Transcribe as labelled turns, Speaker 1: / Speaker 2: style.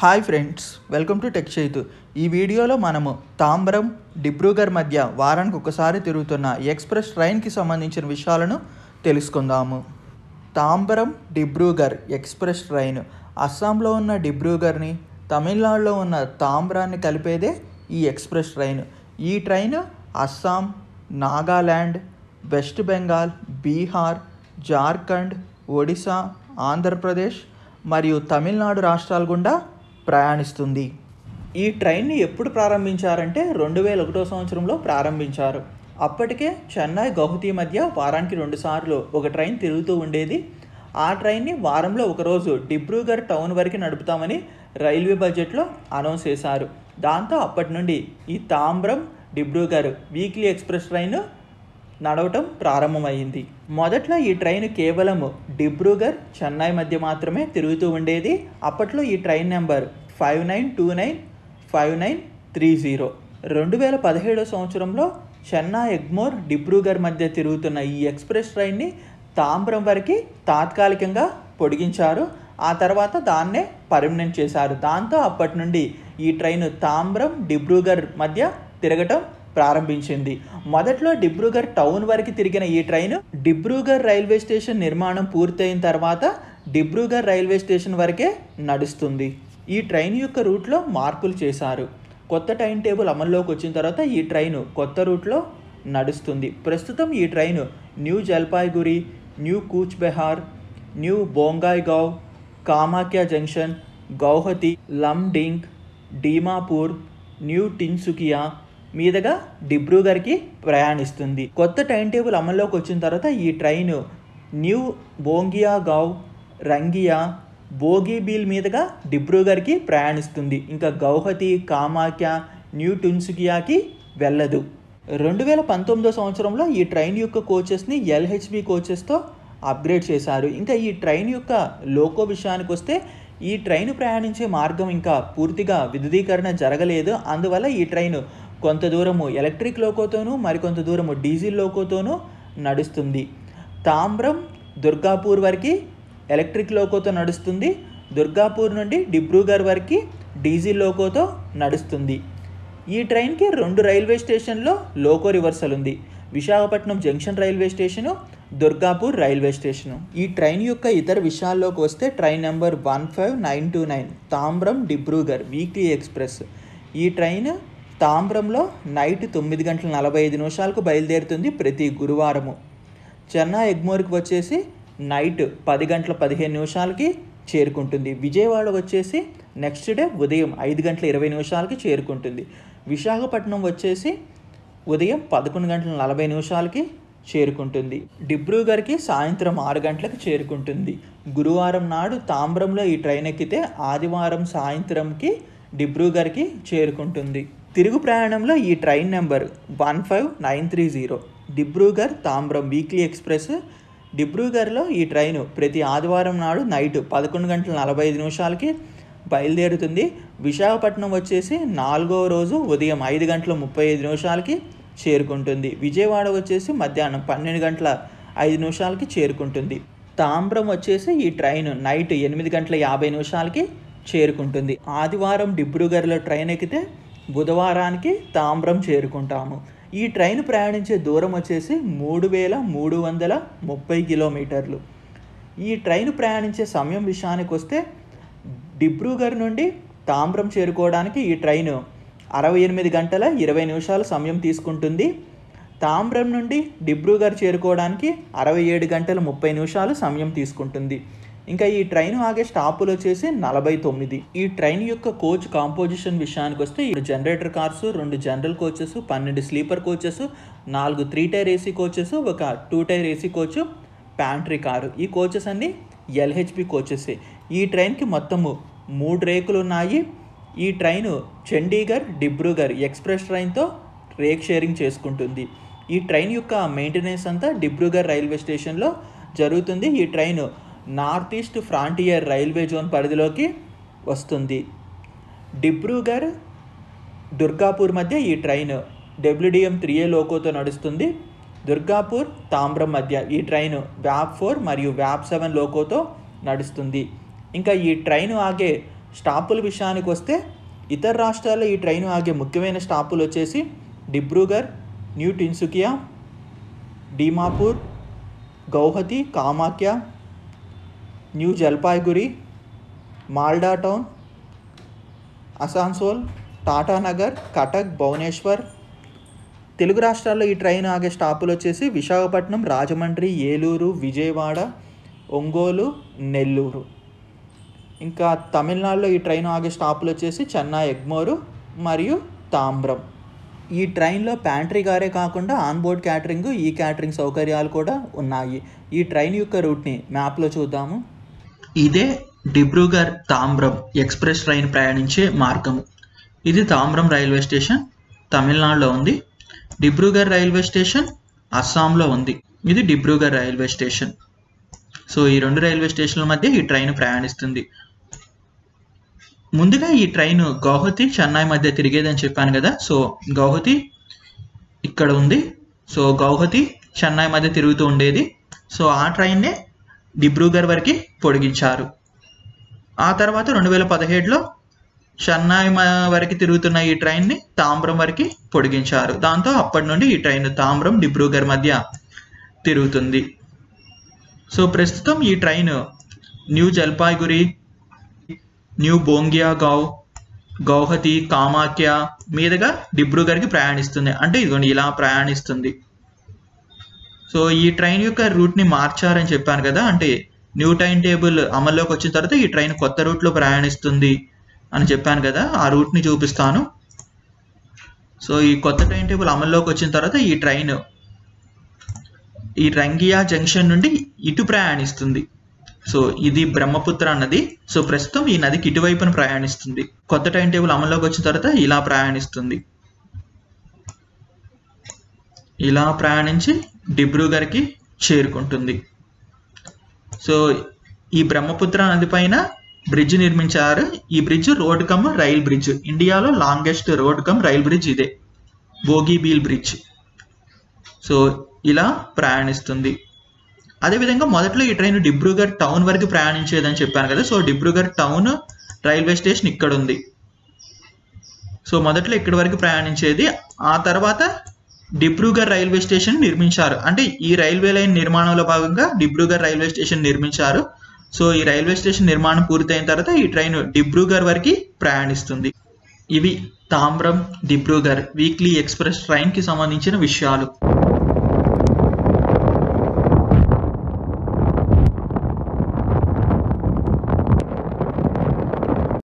Speaker 1: hi friends welcome to tech Chaitu ఈ వీడియోలో మనము తాంబరం డిబ్రూగర్ మధ్య వారానికి ఒకసారి తిరుగుతున్న ఎక్స్ప్రెస్ ట్రైన్కి సంబంధించిన విషయాలను తెలుసుకుందాము తాంబరం డిబ్రూగర్ ఎక్స్ప్రెస్ ట్రైన్ అస్సాంలో ఉన్న డిబ్రూగర్ని తమిళనాడులో ఉన్న తాంబ్రాన్ని కలిపేదే ఈ ఎక్స్ప్రెస్ ట్రైన్ ఈ ట్రైన్ అస్సాం నాగాల్యాండ్ వెస్ట్ బెంగాల్ బీహార్ జార్ఖండ్ ఒడిశా ఆంధ్రప్రదేశ్ మరియు తమిళనాడు రాష్ట్రాల గుండా ప్రయాణిస్తుంది ఈ ట్రైన్ని ఎప్పుడు ప్రారంభించారంటే రెండు వేల ఒకటో సంవత్సరంలో ప్రారంభించారు అప్పటికే చెన్నై గౌహతి మధ్య వారానికి రెండుసార్లు ఒక ట్రైన్ తిరుగుతూ ఉండేది ఆ ట్రైన్ని వారంలో ఒకరోజు డిబ్రూగర్ టౌన్ వరకు నడుపుతామని రైల్వే బడ్జెట్లో అనౌన్స్ చేశారు దాంతో అప్పటి నుండి ఈ Tambaram Dibrugarh weekly express train నడవటం ప్రారంభమైంది మొదట్లో ఈ ట్రైన్ కేవలం డిబ్రూగర్ చెన్నై మధ్య మాత్రమే తిరుగుతూ ఉండేది అప్పట్లో ఈ train number five nine two nine five nine three zero రెండు వేల పదిహేడో సంవత్సరంలో చెన్నై ఎగ్మోర్ డిబ్రూగర్ మధ్య తిరుగుతున్న ఈ ఎక్స్ప్రెస్ ట్రైన్ని తాంబ్రం వరకు తాత్కాలికంగా పొడిగించారు ఆ తర్వాత దాన్నే పర్మనెంట్ చేశారు దాంతో అప్పటి నుండి ఈ ట్రైన్ తాంబ్రం డిబ్రూగర్ మధ్య తిరగటం ప్రారంభించింది మొదట్లో డిబ్రూగర్ టౌన్ వరకు తిరిగిన ఈ ట్రైన్ డిబ్రూగర్ రైల్వే స్టేషన్ నిర్మాణం పూర్తయిన తర్వాత డిబ్రూగర్ రైల్వే స్టేషన్ వరకే నడుస్తుంది ఈ ట్రైన్ యొక్క రూట్లో మార్పులు చేశారు కొత్త టైం టేబుల్ అమల్లోకి వచ్చిన తర్వాత ఈ ట్రైన్ కొత్త రూట్లో నడుస్తుంది ప్రస్తుతం ఈ ట్రైన్ న్యూ జల్పాయ్గురి న్యూ కూచ్ బెహార్ న్యూ బోంగాయ్గావ్ కామాఖ్య జంక్షన్ గౌహతి లమ్డింగ్ డీమాపూర్ న్యూ టిన్సుకియా మీదుగా డిబ్రూగర్కి ప్రయాణిస్తుంది కొత్త టైం టేబుల్ అమల్లోకి వచ్చిన తర్వాత ఈ ట్రైన్ న్యూ బోంగియా గావ్ రంగియా బోగీబీల్ మీదుగా డిబ్రూగర్కి ప్రయాణిస్తుంది ఇంకా గౌహతి కామాఖ్య న్యూ టున్సుకియాకి వెళ్ళదు రెండు వేల పంతొమ్మిదో సంవత్సరంలో ఈ ట్రైన్ యొక్క కోచెస్ని ఎల్హెచ్బి కోచెస్తో అప్గ్రేడ్ చేశారు ఇంకా ఈ ట్రైన్ యొక్క లోకో విషయానికి వస్తే ఈ ట్రైన్ ప్రయాణించే మార్గం ఇంకా పూర్తిగా విద్యుదీకరణ జరగలేదు అందువల్ల ఈ ట్రైన్ కొంత దూరము ఎలక్ట్రిక్ లోకోతోనూ మరికొంత దూరము డీజిల్ లోకోతోనూ నడుస్తుంది తాంబ్రం దుర్గాపూర్ వరకు ఎలక్ట్రిక్ లోకోతో నడుస్తుంది దుర్గాపూర్ నుండి డిబ్రూగర్ వరకు డీజిల్ లోకోతో నడుస్తుంది ఈ ట్రైన్కి రెండు రైల్వే స్టేషన్లో లోకో రివర్సల్ ఉంది Visakhapatnam junction railway station Durgapur railway station ఈ ట్రైన్ యొక్క ఇతర విషయాల్లోకి వస్తే train number one five nine two nine Tambaram Dibrugarh weekly express ఈ ట్రైన్ తాంబ్రంలో నైట్ తొమ్మిది గంటల నలభై ఐదు నిమిషాలకు బయలుదేరుతుంది ప్రతి గురువారము చెన్నై ఎగ్మోర్కి వచ్చేసి నైట్ పది గంటల పదిహేను నిమిషాలకి చేరుకుంటుంది విజయవాడ వచ్చేసి నెక్స్ట్ డే ఉదయం ఐదు గంటల ఇరవై నిమిషాలకి చేరుకుంటుంది విశాఖపట్నం వచ్చేసి ఉదయం పదకొండు గంటల నలభై నిమిషాలకి చేరుకుంటుంది డిబ్రూగర్కి సాయంత్రం ఆరు గంటలకు చేరుకుంటుంది గురువారం నాడు తాంబ్రంలో ఈ ట్రైన్ ఎక్కితే ఆదివారం సాయంత్రంకి డిబ్రూగర్కి చేరుకుంటుంది తిరుగు ప్రయాణంలో ఈ train number one five nine three zero Dibrugarh Tambaram weekly express డిబ్రూగర్లో ఈ ట్రైన్ ప్రతి ఆదివారం నాడు నైట్ పదకొండు గంటల నలభై ఐదు నిమిషాలకి బయలుదేరుతుంది విశాఖపట్నం వచ్చేసి నాలుగో రోజు ఉదయం ఐదు గంటల ముప్పై ఐదు నిమిషాలకి చేరుకుంటుంది విజయవాడ వచ్చేసి మధ్యాహ్నం పన్నెండు గంటల ఐదు నిమిషాలకి చేరుకుంటుంది తాంబ్రం వచ్చేసి ఈ ట్రైన్ నైట్ ఎనిమిది గంటల యాభై నిమిషాలకి చేరుకుంటుంది ఆదివారం డిబ్రూగర్లో ట్రైన్ ఎక్కితే బుధవారానికి తాంబ్రం చేరుకుంటాము ఈ ట్రైన్ ప్రయాణించే దూరం వచ్చేసి మూడు వేల మూడు వందల ముప్పై కిలోమీటర్లు ఈ ట్రైన్ ప్రయాణించే సమయం విషయానికి వస్తే డిబ్రూగర్ నుండి తాంబ్రం చేరుకోవడానికి ఈ ట్రైన్ అరవై ఎనిమిది గంటల ఇరవై నిమిషాల సమయం తీసుకుంటుంది తాంబ్రం నుండి డిబ్రూగర్ చేరుకోవడానికి అరవై ఏడు గంటల ముప్పై నిమిషాలు సమయం తీసుకుంటుంది ఇంకా ఈ ట్రైన్ ఆగే స్టాపులు వచ్చేసి నలభై తొమ్మిది ఈ ట్రైన్ యొక్క కోచ్ కాంపోజిషన్ విషయానికి వస్తే ఈ జనరేటర్ కార్స్ రెండు జనరల్ కోచెస్ పన్నెండు స్లీపర్ కోచెస్ నాలుగు త్రీ టైర్ ఏసీ కోచెస్ ఒక two tier AC coach pantry car ఈ కోచెస్ అన్ని ఎల్హెచ్పి కోచెస్ ఈ ట్రైన్కి మొత్తము మూడు రేకులు ఉన్నాయి ఈ ట్రైన్ చండీగఢ్ డిబ్రూగర్ ఎక్స్ప్రెస్ ట్రైన్తో రేక్ షేరింగ్ చేసుకుంటుంది ఈ ట్రైన్ యొక్క మెయింటెనెన్స్ అంతా డిబ్రూగర్ రైల్వే స్టేషన్లో జరుగుతుంది ఈ train north east frontier railway zone పరిధిలోకి వస్తుంది డిబ్రూగర్ దుర్గాపూర్ మధ్య ఈ ట్రైన్ డబ్ల్యూడిఎం త్రీ ఏ లోకోతో నడుస్తుంది దుర్గాపూర్ తాంబ్రం మధ్య ఈ ట్రైన్ వ్యాప్ ఫోర్ మరియు వ్యాప్ సెవెన్ లోకోతో నడుస్తుంది ఇంకా ఈ ట్రైన్ ఆగే స్టాపుల విషయానికి వస్తే ఇతర రాష్ట్రాల్లో ఈ ట్రైన్ ఆగే ముఖ్యమైన స్టాపులు వచ్చేసి డిబ్రూగర్ న్యూ టిన్సుకియా డీమాపూర్ గౌహతి కామాఖ్య న్యూ జల్పాయ్గురి మాల్డా టౌన్ అసాన్సోల్ టాటానగర్ కటక్ భువనేశ్వర్ తెలుగు రాష్ట్రాల్లో ఈ ట్రైన్ ఆగే స్టాపులు వచ్చేసి విశాఖపట్నం రాజమండ్రి ఏలూరు విజయవాడ ఒంగోలు నెల్లూరు ఇంకా తమిళనాడులో ఈ ట్రైన్ ఆగే స్టాపులు వచ్చేసి చెన్నై ఎగ్మోరు మరియు తాంబ్రం ఈ ట్రైన్లో ప్యాంట్రీ గారే కాకుండా ఆన్బోర్డ్ క్యాటరింగ్ ఈ క్యాటరింగ్ సౌకర్యాలు కూడా ఉన్నాయి ఈ ట్రైన్ యొక్క రూట్ని మ్యాప్లో చూద్దాము ఇదే డిబ్రూగర్ తాంబ్రం ఎక్స్ప్రెస్ ట్రైన్ ప్రయాణించే మార్గము ఇది తాంబ్రం రైల్వే స్టేషన్ తమిళనాడులో ఉంది డిబ్రూగర్ రైల్వే స్టేషన్ అస్సాంలో ఉంది ఇది డిబ్రూగర్ రైల్వే స్టేషన్ సో ఈ రెండు రైల్వే స్టేషన్ల మధ్య ఈ ట్రైన్ ప్రయాణిస్తుంది ముందుగా ఈ ట్రైన్ గౌహతి చెన్నై మధ్య తిరిగేదని చెప్పాను కదా సో గౌహతి ఇక్కడ ఉంది సో గౌహతి చెన్నై మధ్య తిరుగుతూ ఉండేది సో ఆ ట్రైన్నే డిబ్రూగర్ వరకు పొడిగించారు ఆ తర్వాత రెండు వేల పదిహేడులో చెన్నై మ- వరకు తిరుగుతున్న ఈ ట్రైన్ని తాంబ్రం వరకు పొడిగించారు దాంతో అప్పటి నుండి ఈ ట్రైన్ తాంబ్రం డిబ్రూగర్ మధ్య తిరుగుతుంది సో ప్రస్తుతం ఈ ట్రైన్ న్యూ జల్పాయ్గురి న్యూ బోంగియాగావ్ గౌహతి కామాఖ్య మీదుగా డిబ్రూగర్కి ప్రయాణిస్తుంది అంటే ఇదిగోండి ఇలా ప్రయాణిస్తుంది సో ఈ ట్రైన్ యొక్క రూట్ని మార్చారని చెప్పాను కదా అంటే న్యూ టైం టేబుల్ అమల్లోకి వచ్చిన తర్వాత ఈ ట్రైన్ కొత్త రూట్లో ప్రయాణిస్తుంది అని చెప్పాను కదా ఆ రూట్ని చూపిస్తాను సో ఈ కొత్త టైం టేబుల్ అమల్లోకి వచ్చిన తర్వాత ఈ ట్రైన్ ఈ రంగియా జంక్షన్ నుండి ఇటు ప్రయాణిస్తుంది సో ఇది బ్రహ్మపుత్ర నది సో ప్రస్తుతం ఈ నదికి ఇటువైపున ప్రయాణిస్తుంది కొత్త టైం టేబుల్ అమల్లోకి వచ్చిన తర్వాత ఇలా ప్రయాణిస్తుంది ఇలా ప్రయాణించి డిబ్రూగర్కి చేరుకుంటుంది సో ఈ బ్రహ్మపుత్ర నది పైన బ్రిడ్జ్ నిర్మించారు ఈ bridge road cum rail bridge ఇండియాలో longest road cum rail bridge ఇదే బోగీబీల్ బ్రిడ్జ్ సో ఇలా ప్రయాణిస్తుంది అదేవిధంగా మొదట్లో ఈ ట్రైన్ డిబ్రూగర్ టౌన్ వరకు ప్రయాణించేదని చెప్పాను కదా so Dibrugarh town railway station ఇక్కడ ఉంది సో మొదట్లో ఇక్కడి వరకు ప్రయాణించేది ఆ తర్వాత డిబ్రూగర్ రైల్వే స్టేషన్ నిర్మించారు అంటే ఈ రైల్వే లైన్ నిర్మాణంలో భాగంగా డిబ్రూగర్ రైల్వే స్టేషన్ నిర్మించారు సో ఈ రైల్వే స్టేషన్ నిర్మాణం పూర్తయిన తర్వాత ఈ ట్రైన్ డిబ్రూగర్ వరకు ప్రయాణిస్తుంది ఇవి తాంబ్రం డిబ్రూగర్ వీక్లీ ఎక్స్ప్రెస్ ట్రైన్కి సంబంధించిన విషయాలు